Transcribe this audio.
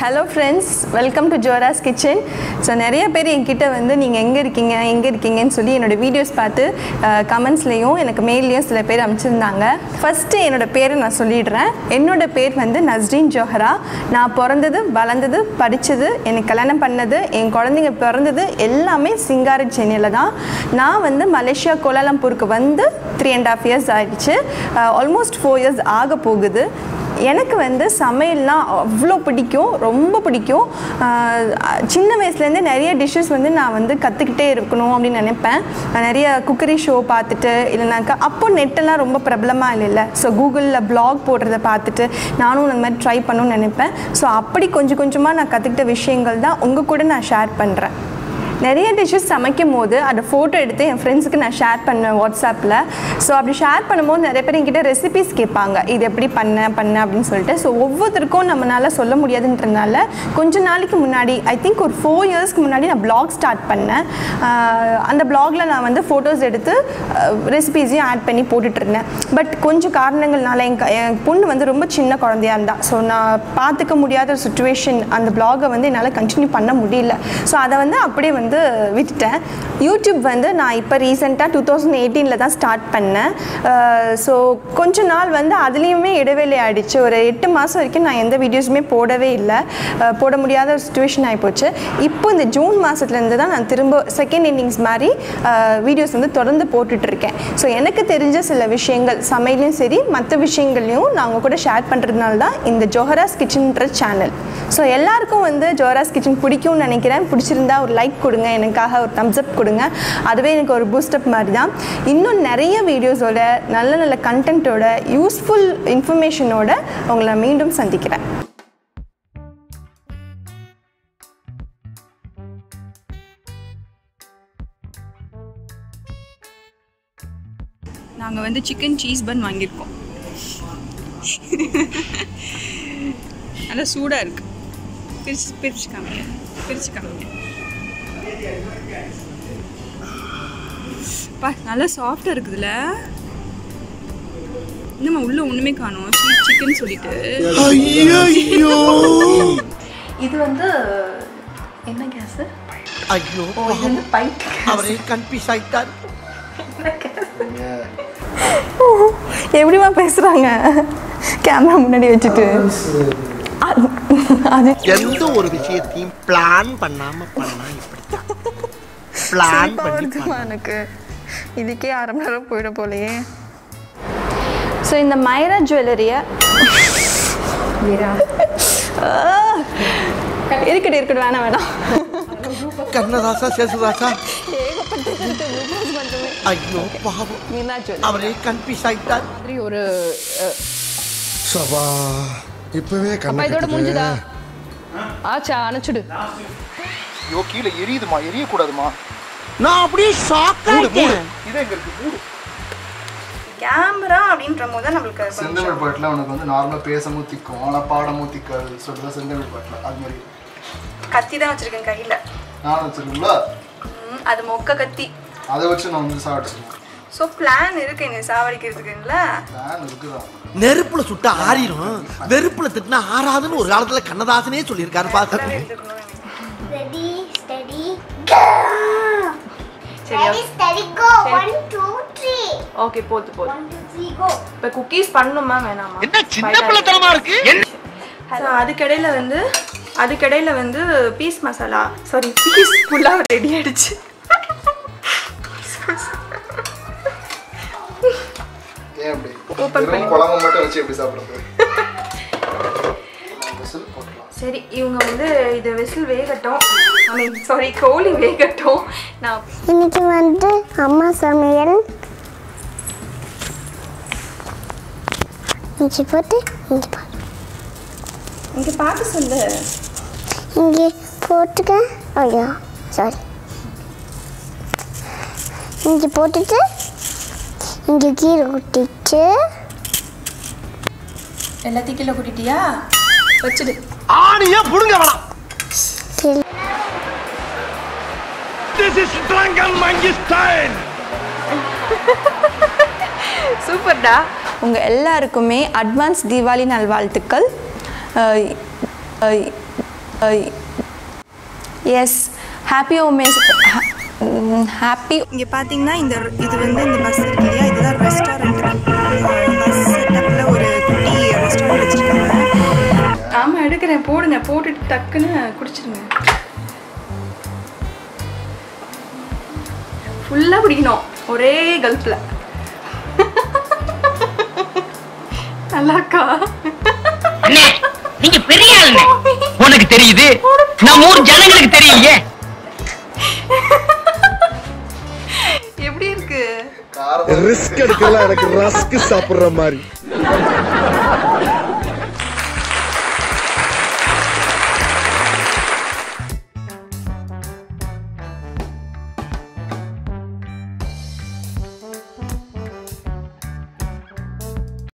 Hello friends welcome to ஜோராஸ் kitchen so நிறைய பேர் என்கிட்ட வந்து நீங்கள் எங்கே இருக்கீங்க எங்கே இருக்கீங்கன்னு சொல்லி என்னோடய வீடியோஸ் பார்த்து கமெண்ட்ஸ்லேயும் எனக்கு மெயில்லையும் சில பேர் அனுப்பிச்சிருந்தாங்க ஃபஸ்ட்டு என்னோடய பேரை நான் சொல்லிடுறேன் என்னோட பேர் வந்து நஸ்ரீன் ஜோஹரா நான் பிறந்தது வளர்ந்தது படித்தது எனக்கு கல்யாணம் பண்ணது என் குழந்தைங்க பிறந்தது எல்லாமே சிங்கார சென்னையில் தான் நான் வந்து மலேசியா கோலாலம்பூருக்கு வந்து த்ரீ அண்ட் ஆஃப் இயர்ஸ் ஆயிடுச்சு ஆல்மோஸ்ட் ஃபோர் இயர்ஸ் ஆக போகுது எனக்கு வந்து சமையல்னால் அவ்வளோ பிடிக்கும் ரொம்ப பிடிக்கும் ஆஹ் சின்ன வயசுலேருந்தே நிறைய டிஷ்ஷஸ் வந்து நான் வந்து கற்றுக்கிட்டே இருக்கணும் அப்படின்னு நினைப்பேன் நான் நிறைய குக்கரி ஷோ பார்த்துட்டு இல்லைனாக்கா அப்போ நெட்டெல்லாம் ரொம்ப பிரபலமாக இல்லைல்ல ஸோ கூகுளில் ப்ளாக் போடுறத பார்த்துட்டு நானும் அந்த மாதிரி ட்ரை பண்ணணும்னு நினைப்பேன் ஸோ அப்படி கொஞ்சம் கொஞ்சமாக நான் கற்றுக்கிட்ட விஷயங்கள் தான் உங்கள் கூட நான் ஷேர் பண்ணுறேன் நிறைய டிஷ்ஷஸ் சமைக்கும் போது அதை ஃபோட்டோ எடுத்து என் ஃப்ரெண்ட்ஸுக்கு நான் ஷேர் பண்ணுவேன் வாட்ஸ்அப்பில் ஸோ அப்படி ஷேர் பண்ணும்போது நிறைய பேர் என்கிட்ட ரெசிபிஸ் கேட்பாங்க இது எப்படி பண்ண பண்ண அப்படின்னு சொல்லிட்டு ஸோ ஒவ்வொருத்தருக்கும் நம்மளால் சொல்ல முடியாதுன்றதுனால கொஞ்ச நாளைக்கு முன்னாடி ஐ திங்க் ஒரு ஃபோர் இயர்ஸ்க்கு முன்னாடி நான் பிளாக் ஸ்டார்ட் பண்ணேன் ஆஹ் அந்த பிளாகில் நான் வந்து ஃபோட்டோஸ் எடுத்து ரெசிபீஸையும் ஆட் பண்ணி போட்டுட்டு இருந்தேன் பட் கொஞ்சம் காரணங்கள்னால என் க- என் பொண்ணு வந்து ரொம்ப சின்ன குழந்தையா இருந்தா ஸோ நான் பார்த்துக்க முடியாத ஒரு சுச்சுவேஷன் அந்த பிளாகை வந்து என்னால் கண்டினியூ பண்ண முடியல ஸோ அதை வந்து அப்படியே வந்து விட்டுட்டேன் யூடியூப் வந்து நான் இப்போ ரீசெண்டாக டூ தௌசண்ட் எயிட்டீனில் தான் ஸ்டார்ட் பண்ணேன் ஸோ கொஞ்ச நாள் வந்து அதுலேயுமே இடைவேளை ஆயிடுச்சு ஒரு எட்டு மாதம் வரைக்கும் நான் எந்த வீடியோஸுமே போடவே இல்லை அஹ் போட முடியாத ஒரு சுச்சுவேஷன் ஆகிப்போச்சு இப்போ இந்த ஜூன் மாதத்துலேருந்து தான் நான் திரும்ப செகண்ட் இன்னிங்ஸ் மாதிரி வீடியோஸ் வந்து தொடர்ந்து போட்டுட்டு இருக்கேன் ஸோ எனக்கு தெரிஞ்ச சில விஷயங்கள் சமையலையும் சரி மற்ற விஷயங்களையும் நான் உங்க கூட ஷேர் பண்ணுறதுனால தான் இந்த ஜோஹராஸ் கிச்சன்ன்ற சேனல் ஸோ எல்லாருக்கும் வந்து ஜோஹராஸ் கிச்சன் பிடிக்கும்னு நினைக்கிறேன் பிடிச்சிருந்தா ஒரு லைக் கொடுங்க எனக்காக ஒரு thumbs up கொடுங்க அதுவே எனக்கு ஒரு பூஸ்டப் மாதிரி தான் இன்னும் நிறைய வீடியோஸோட நல்ல நல்ல கண்டென்ட்டோட யூஸ்ஃபுல் இன்ஃபர்மேஷனோட உங்களை மீண்டும் சந்திக்கிறேன் நாங்கள் வந்து சிக்கன் சீஸ் பன் வாங்கியிருக்கோம் நல்லா சூடாக இருக்கு பிரிச்சு பிரிச்சு காமிங்க பிரிச்சு காமிங்க பா நல்லா சாஃப்டாக இருக்குதுல்ல இன்னும் உள்ள ஒன்றுமே காணும் சிக்கன் சொல்லிட்டு ஐயோ இது வந்து என்ன கேஸ் ஐயோ ஓ இது வந்து பைப் அவரே கன்ஃபியூஸ் ஆயிட்டார் எப்படிமா பேசுகிறாங்க கேமரா முன்னாடி வச்சுட்டு அது- அது எந்த ஒரு விஷயத்தையும் பிளான் பண்ணாம பண்ணா இப்படித்தான் பிளான் சிரிப்பா பண்ணி வருதுமா எனக்கு இதுக்கே அரை மணி நேரம் போயிட போலையே ஸோ இந்த மைரா ஜுவல்லரியை இருக்கட்டும் இருக்கட்டும் வேணாம் வேணாம் கண்ணதாசா சேசுதாசா ஏகப்பட்டது இருக்கு business பண்றது. ஐயோ பாவம் மீனா ஜுவல்லரி அவரே கன்ஃபியூஸ் ஆயிட்டார் மாதிரி ஒரு அஹ், சபா இப்பவே அப்பா கண்ணை இதோட கட்டுது. முடிஞ்சுதா ஆச்சா அணைச்சிடு ஐயோ கீழே எரியுதுமா எரியக்கூடாதுமா நான் அப்படியே ஷாக் மூடு மூடு ஆயிட்டேன் இதே எங்க இருக்கு மூடு கேமரா அப்படின்ற போது தான் நம்மளுக்கு செந்தமிழ் பாட்டில் உனக்கு வந்து நார்மலாக பேசவும் திக்கும் ஆனால் பாடமும் திக்காது சொல்றது செந்தமிழ் பாட்டில் அது மாதிரி கத்தி தான் வச்சிருக்கேன் கையில் நானும் வச்சிருக்கோம்ல அது மொக்க கத்தி அதை வச்சு நான் வந்து சாப்பிடுறேன் ஸோ பிளான் இருக்கு என்னை சாவடிக்கிறதுக்குங்களா பிளான் இருக்குதான் நெருப்புல சுட்டா ஆறிடும் வெறுப்புல திட்டினா ஆறாதுன்னு ஒரு காலத்துல கண்ணதாசனே சொல்லியிருக்காரு பாத்து Ready, steady, சரி ready, steady, go. One, two, three. Okay போது போது One, two, three, go. இப்போ குக்கீஸ் பண்ணணுமா வேணாமா என்ன சின்ன பிள்ளைத்தனமா இருக்கு ஹலோ அதுக்கடையில் வந்து அதுக்கடையில் வந்து பீஸ் மசாலா சாரி பீஸ் புல்லாக ரெடி ஆயிடுச்சு ஏன் அப்படி Open பண்ணி. வெறும் குழம்பு மட்டும் வச்சு எப்படி சாப்பிடுறது விசில் போட்டுலாம் சரி இவங்க வந்து இதை விசில் வேகட்டும் ஐ மீன் சாரி கோழி வேகட்டும் நான் இன்னைக்கு வந்து அம்மா சமையல் இஞ்சி போட்டு இஞ்சி போட்டு இங்கே பார்த்து சொல்லு இங்கே போட்டுக்க ஐயோ சாரி இங்கே போட்டுட்டு இங்கே கீரை குட்டிச்சு எல்லாத்தையும் கீழே கூட்டிட்டியா வச்சுடு ஆணியா புடுங்க வேணாம் கீழே This is Drunken Monkey style. சூப்பர்டா உங்கள் எல்லாருக்குமே அட்வான்ஸ் தீபாவளி நல்வாழ்த்துக்கள் அஹ், அஹ், எஸ் ஹாப்பி ஹோமேஸ் ஹாப்பி இங்கே பார்த்தீங்கன்னா இந்த இது வந்து இந்த பஸ் இருக்கு இல்லையா இதுதான் ரெஸ்டாரண்ட் பஸ் செட்டப்பில் ஒரு குட்டி ரெஸ்டாரண்ட் வச்சுருக்காங்க ஆமாம் எடுக்கிறேன் போடுங்க போட்டுட்டு டக்குன்னு குடிச்சிருங்க ஃபுல்லாக பிடிக்கணும் ஒரே கல்ப்பில் நல்லாக்கா அண்ணே நீங்க பெரிய ஆளுண்ணே உனக்கு தெரியுது நம்ம ஊர் ஜனங்களுக்கு தெரியலையே எப்படி இருக்கு ரிஸ்க் எடுக்கலாம் எனக்கு ரஸ்க் சாப்பிடுற மாதிரி